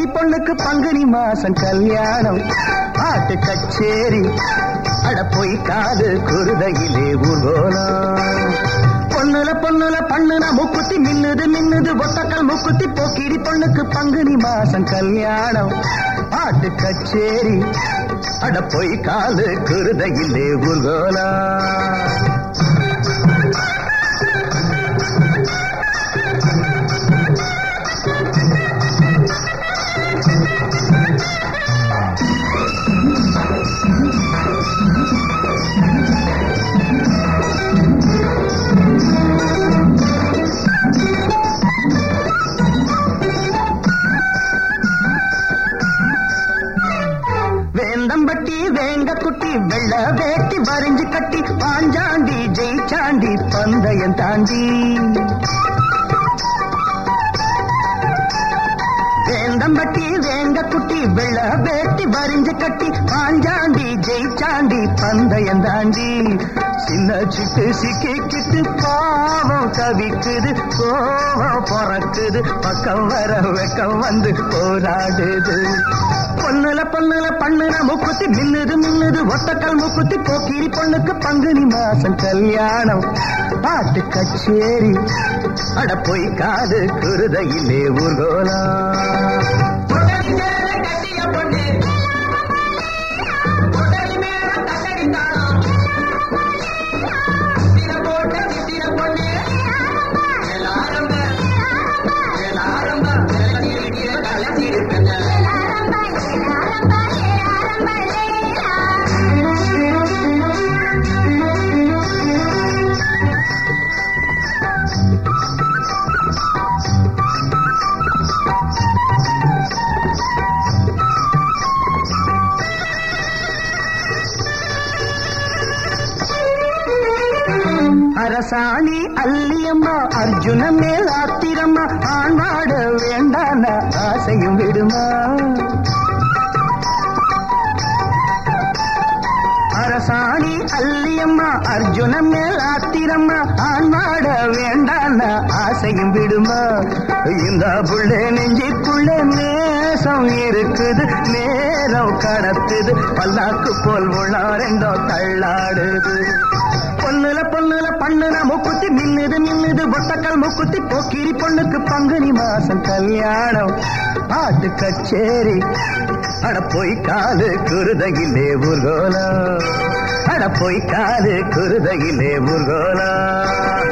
போக்கிரி பொண்ணுக்கு பங்குனி மாசம் கல்யாணம் பாட்டு கச்சேரி அட போய் காது குருதையிலே ஊர்கோலம் பொண்ணுல பொண்ணுல பண்ணுன முக்குத்தி மின்னுது மின்னுது ஒத்தக்கல் முக்குத்தி போக்கிரி பொண்ணுக்கு பங்குனி மாசம் கல்யாணம் பாட்டு கச்சேரி அட போய் காது குருதையிலே ஊர்கோலம் வேந்தம்பட்டி வேங்க குட்டி வெள்ள வேட்டி வரைஞ்சு கட்டி பாஞ்சாண்டி ஜெயிச்சாண்டி பந்தயம் தாண்டி வேந்தம்பட்டி வேங்க குட்டி வெள்ள வேட்டி வரைஞ்சு கட்டி பாஞ்சாண்டி ஜெயிச்சாண்டி பந்தயம் தாண்டி சின்ன சிட்டு சிக்கிக்கிட்டு பாவம் தவிக்குது கோவம் பிறக்குது பக்கம் வர வெக்கம் வந்து போராடுது பொண்ணுல பொண்ணுல பண்ணுன முக்குத்தி மின்னுது மின்னுது ஒத்தக்கல் முக்குத்தி போக்கிரி பொண்ணுக்கு பங்குனி மாசம் கல்யாணம் பாட்டு கச்சேரி அட போய் காது குருதையிலே ஊர்கோலம் அரசாணி அல்லியம்மா அர்ஜுன மேல் ஆத்திரம்மா ஆண்பாட வேண்டான ஆசையும் விடுமா அரசாணி அல்லியம்மா அர்ஜுன மேல் ஆத்திரம்மா ஆண்பாட வேண்டான ஆசையும் விடுமா இந்த புள்ளே நெஞ்சிக்குள்ளே நேசம் இருக்குது நேரம் கடத்துது பல்லாக்கு போல் உள்ள ரெண்டோ தள்ளாடுது பொண்ணுல பொண்ணுல பண்ணுன முக்குத்தி மின்னுது மின்னுது ஒத்தக்கல் முக்குத்தி போக்கிரி பொண்ணுக்கு பங்குனி மாசம் கல்யாணம் பாட்டு கச்சேரி அட போய் காது குருதையிலே ஊர்கோலம் அட போய் காது குருதையிலே ஊர்கோலம்